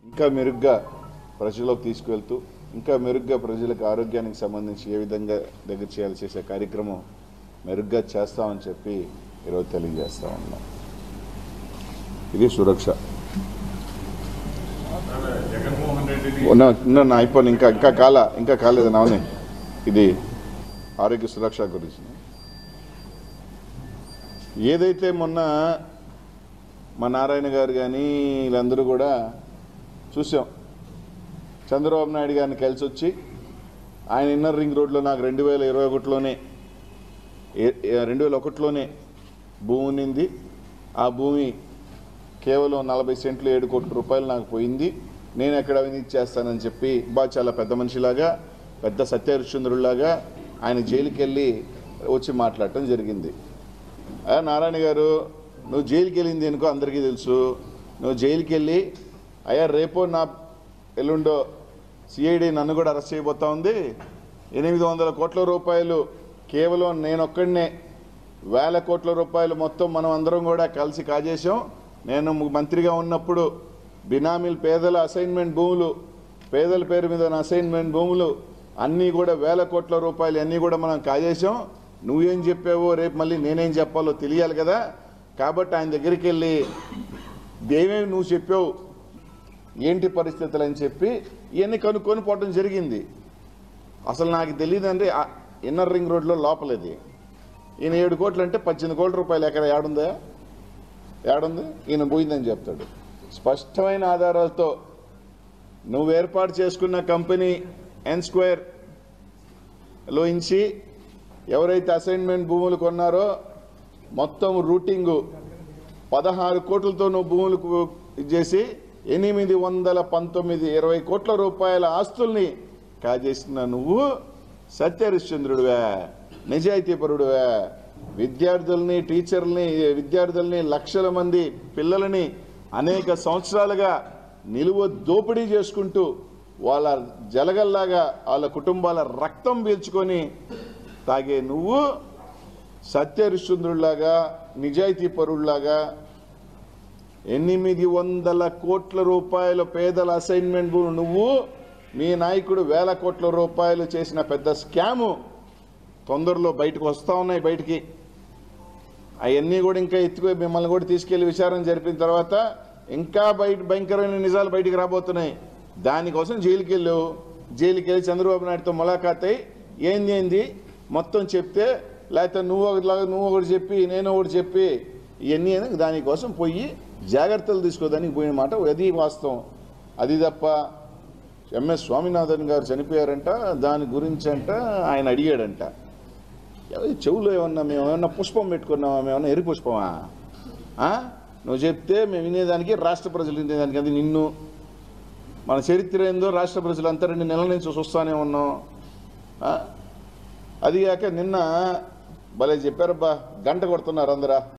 ఇంకా మెరుగ్గా ప్రజల్లోకి తీసుకువెళ్తూ ఇంకా మెరుగ్గా ప్రజలకు ఆరోగ్యానికి సంబంధించి ఏ విధంగా దగ్గర చేయాలి చేసే కార్యక్రమం మెరుగ్గా చేస్తామని చెప్పి ఈరోజు తెలియజేస్తా ఉన్నాం ఇది సురక్ష జగన్మోహన్ రెడ్డిని ఉన్న ఉన్న నా అయిపోయింది ఇంకా ఇంకా కాల ఇంకా కాలేదు నవని ఇది ఆరోగ్య సురక్ష గురించి ఏదైతే మొన్న మా నారాయణ గారు కానీ వీళ్ళందరూ కూడా చూసాం చంద్రబాబు నాయుడు గారిని కలిసి వచ్చి ఆయన ఇన్నర్ రింగ్ రోడ్లో నాకు రెండు వేల ఇరవై ఒకటిలోనే రెండు వేల ఒకటిలోనే భూమి ఉన్నింది ఆ భూమి కేవలం నలభై సెంట్లు ఏడు కోట్ల రూపాయలు నాకు పోయింది నేను ఎక్కడ అవినీతి చేస్తానని చెప్పి బా చాలా పెద్ద మనిషిలాగా పెద్ద సత్యహరిశ్చంద్రులాగా ఆయన జైలుకి వెళ్ళి వచ్చి మాట్లాడటం జరిగింది ఆ నారాయణ గారు నువ్వు జైలుకి వెళ్ళింది ఎందుకో అందరికీ తెలుసు నువ్వు జైలుకి వెళ్ళి అయ్యా రేపో నా ఎల్లుండో సిఐడి నన్ను కూడా అరెస్ట్ చేయబోతా ఉంది ఎనిమిది వందల కోట్ల రూపాయలు కేవలం నేనొక్కడినే వేల కోట్ల రూపాయలు మొత్తం మనం అందరం కూడా కలిసి కాజేశాం నేను మంత్రిగా ఉన్నప్పుడు బినామీలు పేదల అసైన్మెంట్ భూములు పేదల పేరు మీద ఉన్న అసైన్మెంట్ భూములు అన్నీ కూడా వేల కోట్ల రూపాయలు అన్నీ కూడా మనం కాజేశాం నువ్వేం చెప్పావో రేపు మళ్ళీ నేనేం చెప్పాలో తెలియాలి కదా కాబట్టి ఆయన దగ్గరికి వెళ్ళి దేవేమి నువ్వు చెప్పావు ఏంటి పరిస్థితులు అని చెప్పి ఇవన్నీ కనుక్కొని పోవడం జరిగింది అసలు నాకు తెలియదండి ఆ ఇన్నర్ రింగ్ రోడ్లో లోపలది ఈయన ఏడు కోట్లు అంటే పద్దెనిమిది కోట్ల రూపాయలు ఎక్కడ ఏడుందా ఏడుంది ఈయన పోయిందని చెప్తాడు స్పష్టమైన ఆధారాలతో నువ్వు ఏర్పాటు చేసుకున్న కంపెనీ ఎన్ స్క్వేర్ లోంచి ఎవరైతే అసైన్మెంట్ భూములు కొన్నారో మొత్తం రూటింగు పదహారు కోట్లతో నువ్వు భూములకు ఇచ్చేసి ఎనిమిది వందల పంతొమ్మిది ఇరవై కోట్ల రూపాయల ఆస్తుల్ని కాజేసిన నువ్వు సత్యహరిశ్చంద్రుడివే నిజాయితీపరుడివే విద్యార్థుల్ని టీచర్లని విద్యార్థుల్ని లక్షల మంది పిల్లలని అనేక సంవత్సరాలుగా నిలువ దోపిడీ చేసుకుంటూ వాళ్ళ జలగల్లాగా వాళ్ళ కుటుంబాల రక్తం పీల్చుకొని తాగే నువ్వు సత్యహరిశ్చంద్రుడిలాగా నిజాయితీ పరుడిలాగా ఎనిమిది వందల కోట్ల రూపాయల పేదల అసైన్మెంట్ భూమి నువ్వు మీ నాయకుడు వేల కోట్ల రూపాయలు చేసిన పెద్ద స్కాము తొందరలో బయటకు వస్తా ఉన్నాయి బయటికి అవన్నీ కూడా ఇంకా ఎత్తుకు మిమ్మల్ని కూడా తీసుకెళ్లి విచారణ జరిపిన తర్వాత ఇంకా బయట భయంకరమైన నిజాలు బయటికి రాబోతున్నాయి దానికోసం జైలుకి వెళ్ళావు జైలుకి వెళ్ళి చంద్రబాబు నాయుడుతో ములాఖాత్ అయి ఏంది ఏంది మొత్తం చెప్తే లేకపోతే నువ్వు ఒకటిలాగా నువ్వు ఒకటి చెప్పి నేను ఒకటి చెప్పి ఇవన్నీ అని దానికోసం పోయి జాగ్రత్తలు తీసుకోదానికి పోయిన మాట అది వాస్తవం అది తప్ప ఎంఎస్ స్వామినాథన్ గారు చనిపోయారంట దాని గురించి అంట ఆయన అడిగాడంట ఎవరి చెవులో ఏమన్నా మేము ఏమన్నా పుష్పం పెట్టుకున్నామా మేమన్నా ఎరి పుష్పమా ఆ? నువ్వు చెప్తే మేము వినేదానికి రాష్ట్ర ప్రజలు వినేదానికి అది నిన్ను మన చరిత్ర ఏందో రాష్ట్ర ప్రజలంతా రెండు నెలల నుంచి చూస్తానే ఉన్నాం ఆ? అది కాక నిన్న భలే చెప్పారబ్బా గంట కొడుతున్నారు అందరా